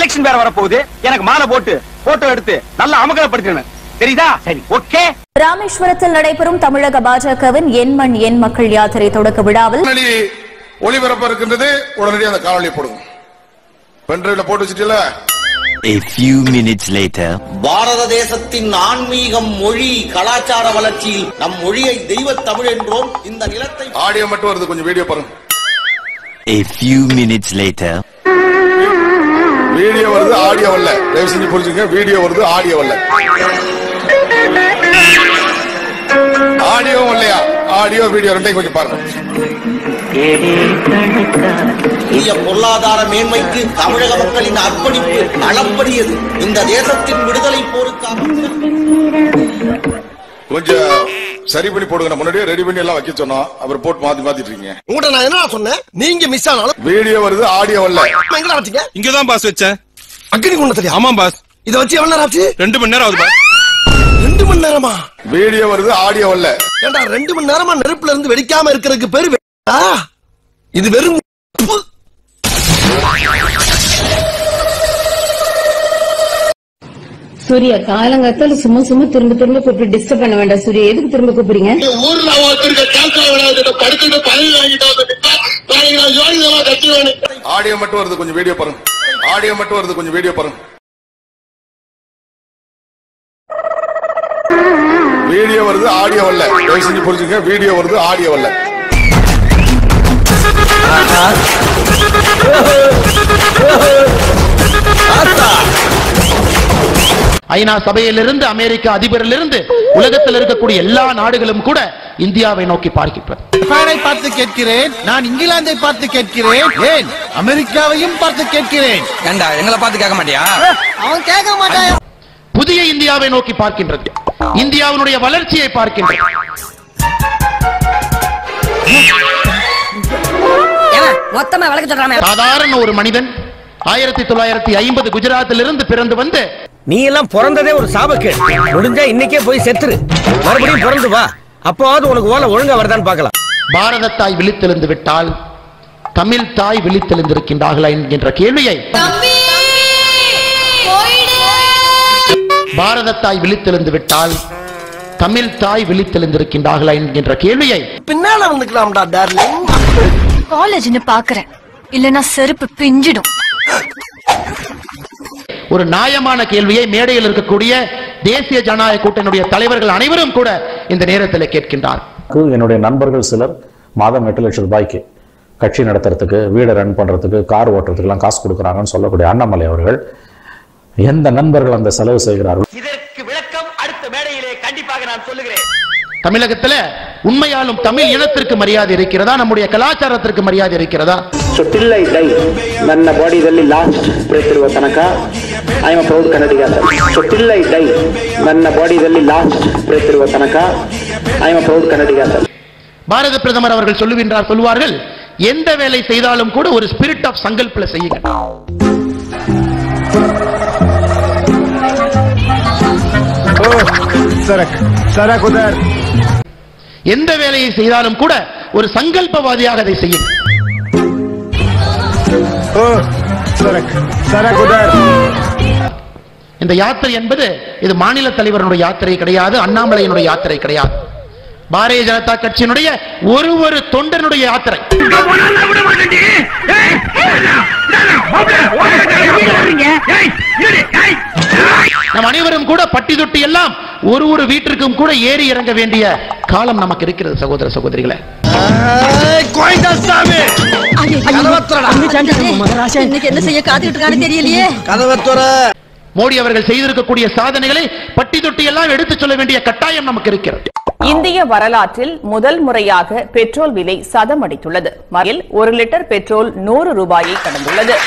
Election வேற வரப்போகுது எனக்கு மாலை போட்டு போட்டோ எடுத்து நல்லா அமகலப்படுத்தணும் தெரியுதா சரி ஓகே ராமேஸ்வரத்தில் நடைபெறும் தமிழக பாஜகவின் என் மண் என் மக்கள் யாத்திரை தொடக்க விழாவில் உடனடி ஒளிபரப்ப இருக்கின்றது உடனடி அந்த காணொலி போடுங்க பென்ட்ரைவ்ல போட்டு வச்சுட்டீங்களா A few minutes later. பாரத தேசத்தின் ஆன்மீகம் மொழி கலாச்சார வளர்ச்சியில் நம் மொழியை தெய்வ தமிழ் என்றோம் இந்த நிலத்தை ஆடியோ மட்டும் வருது கொஞ்சம் வீடியோ பாருங்க A few minutes later. Video வருது ஆடியோ வரல தயவு செஞ்சு புரிஞ்சுங்க வீடியோ வருது ஆடியோ வரல ஆடியோ இல்லையா ஆடியோ வீடியோ ரெண்டையும் கொஞ்சம் பாருங்க இந்திய பொருளாதார மேன்மைக்கு தமிழக மக்களின் அர்ப்பணிப்பு அளப்பரியது இந்த தேசத்தின் விடுதலை போருக்காக கொஞ்சம் சரி பண்ணி போடுங்க நான் முன்னாடியே ரெடி பண்ணி எல்லாம் வைக்க சொன்னோம் அப்புறம் போட்டு மாத்தி மாத்திட்டு இருக்கீங்க உங்கள்ட்ட நான் என்ன சொன்னேன் நீங்க மிஸ் ஆனாலும் வீடியோ வருது ஆடியோ வரல எங்கடா வச்சீங்க இங்கதான் பாஸ் வச்சேன் அக்னி குண்ட தெரியும் ஆமா பாஸ் இத வச்சு எவ்வளவு நேரம் ஆச்சு ரெண்டு மணி நேரம் ஆகுது பாஸ் ரெண்டு மணி நேரமா வீடியோ வருது ஆடியோ வரல ஏண்டா ரெண்டு மணி நேரமா நெருப்புல இருந்து வெடிக்காம இருக்கிறதுக்கு பேரு வெடியா? இது வெறும் உப்பு. சூர்யா காலங்காத்தால சும்மா சும்மா திரும்ப திரும்ப கூப்பிட்டு டிஸ்டர்ப் பண்ண வேண்டாம் சூர்யா எதுக்கு திரும்ப கூப்பிடுறீங்க ஊர்ல ஒருத்தருக்கு காக்கா விளையாட்டு படுத்துட்டு பதவி வாங்கிட்டு வந்து ஆடியோ மட்டும் வருது கொஞ்சம் வீடியோ பாருங்க ஆடியோ மட்டும் வருது கொஞ்சம் வீடியோ பாருங்க வீடியோ வருது ஆடியோ வரல தயவு செஞ்சு புரிஞ்சுங்க வீடியோ வருது ஆடியோ வரல ஐநா சபையிலிருந்து அமெரிக்க அதிபரிலிருந்து உலகத்தில் இருக்கக்கூடிய எல்லா நாடுகளும் கூட இந்தியாவை நோக்கி பார்க்கின்றது ஜப்பானை பார்த்து கேட்கிறேன் நான் இங்கிலாந்தை பார்த்து கேட்கிறேன் ஏன் அமெரிக்காவையும் பார்த்து கேட்கிறேன் ஏண்டா எங்களை பார்த்து கேட்க மாட்டியா அவன் கேட்க மாட்டான் புதிய இந்தியாவை நோக்கி பார்க்கின்றது இந்தியாவினுடைய வளர்ச்சியை பார்க்கின்றது மொத்தமா விளக்க சொல்றாங்க சாதாரண ஒரு மனிதன் ஆயிரத்தி தொள்ளாயிரத்தி ஐம்பது குஜராத்திலிருந்து பிறந்து வந்து நீ எல்லாம் பிறந்ததே ஒரு சாபக்கேடு முடிஞ்சா இன்னைக்கே போய் செத்துரு மறுபடியும் பிறந்து வா அப்போவாவது உனக்கு ஓலை ஒழுங்கா வருதான்னு பார்க்கலாம் பாரத தாய் விழித்தெழுந்து விட்டால் தமிழ் தாய் விழித்தெழுந்திருக்கின்றார்களா என்கின்ற கேள்வியை பாரத தாய் விழித்தெழுந்து விட்டால் தமிழ் தாய் விழித்தெழுந்திருக்கின்றார்களா என்கின்ற கேள்வியை பின்னால வந்துக்கலாம்டா டார்லிங் காலேஜ்னு பாக்குறேன் இல்லனா செருப்பு பிஞ்சிடும் ஒரு நியாயமான கேள்வியை மேடையில் இருக்கக்கூடிய தேசிய ஜனநாயக கூட்டணியுடைய தலைவர்கள் அனைவரும் கூட இந்த நேரத்தில் கேட்கின்றார் என்னுடைய நண்பர்கள் சிலர் மாதம் எட்டு லட்சம் ரூபாய்க்கு கட்சி நடத்துறதுக்கு வீடை ரன் பண்றதுக்கு கார் ஓட்டுறதுக்கெல்லாம் காசு கொடுக்குறாங்கன்னு சொல்லக்கூடிய அண்ணாமலை அவர்கள் எந்த நண்பர்கள் அந்த செலவு செய்கிறார்கள் இதற்கு விளக்கம் அடுத்த மேடையிலே கண்டிப்பாக நான் சொல்லுகிறேன் தமிழகத்துல உண்மையாலும் தமிழ் இனத்திற்கு மரியாதை இருக்கிறதா நம்முடைய கலாச்சாரத்திற்கு மரியாதை இருக்கிறதா ಸೊ ಟಿಲ್ ಐ ಡೈ ನನ್ನ ಬಾಡಿಯಲ್ಲಿ ಲಾಸ್ಟ್ ಬ್ರೇತ್ ಇರುವ ತನಕ I am proud Kannadiga so till I die ನನ್ನ ಬಾಡಿಯಲ್ಲಿ ಲಾಸ್ಟ್ ಬ್ರೇತ್ ಇರುವ ತನಕ I am proud Kannadiga sir பாரத பிரதமர் அவர்கள் சொல்லுகின்றார் சொல்லுவார்கள் எந்த வேலை செய்தாலும் கூட ஒரு ஸ்பிரிட் ஆஃப் சங்கல்ப்ல செய்யுங்க எந்த வேலையை செய்தாலும் கூட ஒரு சங்கல்பவாதியாக அதை செய்யுங்க இந்த யாத்திரை என்பது இது மாநில தலைவருடைய யாத்திரை கிடையாது அண்ணாமலையினுடைய யாத்திரை கிடையாது பாரதிய ஜனதா கட்சியினுடைய ஒரு ஒரு தொண்டனுடைய யாத்திரை நம் அனைவரும் கூட பட்டி தொட்டி எல்லாம் ஒரு ஒரு வீட்டிற்கும் கூட ஏறி இறங்க வேண்டிய காலம் நமக்கு இருக்கிறது சகோதர சகோதரிகளே கோயந்தாசாமி இன்னைக்கு என்ன செய்ய காத்துக்கிட்டு இருக்கான்னு தெரியலையே கதவத்துற மோடி அவர்கள் செய்திருக்கக்கூடிய சாதனைகளை பட்டி தொட்டி எல்லாம் எடுத்துச் சொல்ல வேண்டிய கட்டாயம் நமக்கு இருக்கிறது இந்திய வரலாற்றில் முதல் முறையாக பெட்ரோல் விலை சதமடித்துள்ளது மறியல் ஒரு லிட்டர் பெட்ரோல் நூறு ரூபாயை கடந்துள்ளது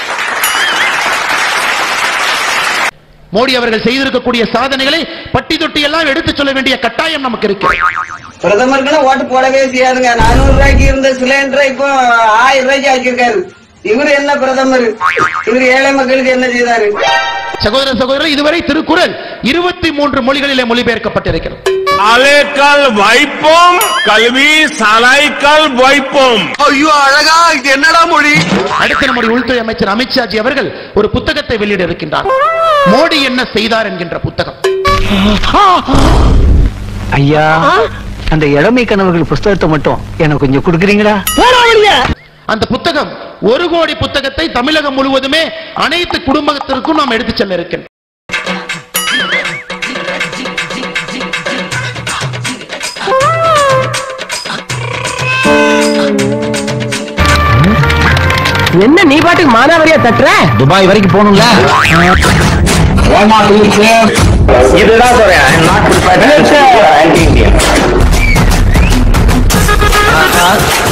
மோடி அவர்கள் செய்திருக்கக்கூடிய சாதனைகளை பட்டி தொட்டி எல்லாம் எடுத்துச் சொல்ல வேண்டிய கட்டாயம் நமக்கு இருக்கிறது பிரதமருக்குன்னா ஓட்டு போடவே செய்யாதுங்க நானூறு ரூபாய்க்கு இருந்த சிலிண்டரை இப்போ ஆயிரம் ரூபாய்க்கு ஆக்கியிருக்காரு இவரு என்ன பிரதமர் இவர் ஏழை மக்களுக்கு என்ன செய்தாரு சகோதர சகோதரர் இதுவரை திருக்குறள் இருபத்தி மூன்று மொழிகளிலே மொழிபெயர்க்கப்பட்டிருக்கிறது சாலைக்கல் வைப்போம் கல்வி சாலைக்கல் வைப்போம் ஐயோ அழகா இது என்னடா மொழி அடுத்த நம்முடைய உள்துறை அமைச்சர் அமித்ஷாஜி அவர்கள் ஒரு புத்தகத்தை வெளியிட இருக்கின்றார் மோடி என்ன செய்தார் என்கின்ற புத்தகம் ஐயா அந்த இளமை கனவுகள் புஸ்தகத்தை மட்டும் எனக்கு கொஞ்சம் கொடுக்குறீங்களா அந்த புத்தகம் ஒரு கோடி புத்தகத்தை தமிழகம் முழுவதுமே அனைத்து குடும்பத்திற்கும் நாம் எடுத்துச் செல்ல இருக்கின்றோம் என்ன நீ பாட்டுக்கு மானாவரியா தட்டுற துபாய் வரைக்கும் போகணும்ல இதுதான் சொல்றேன் நாட் ஆன்டி இந்தியன்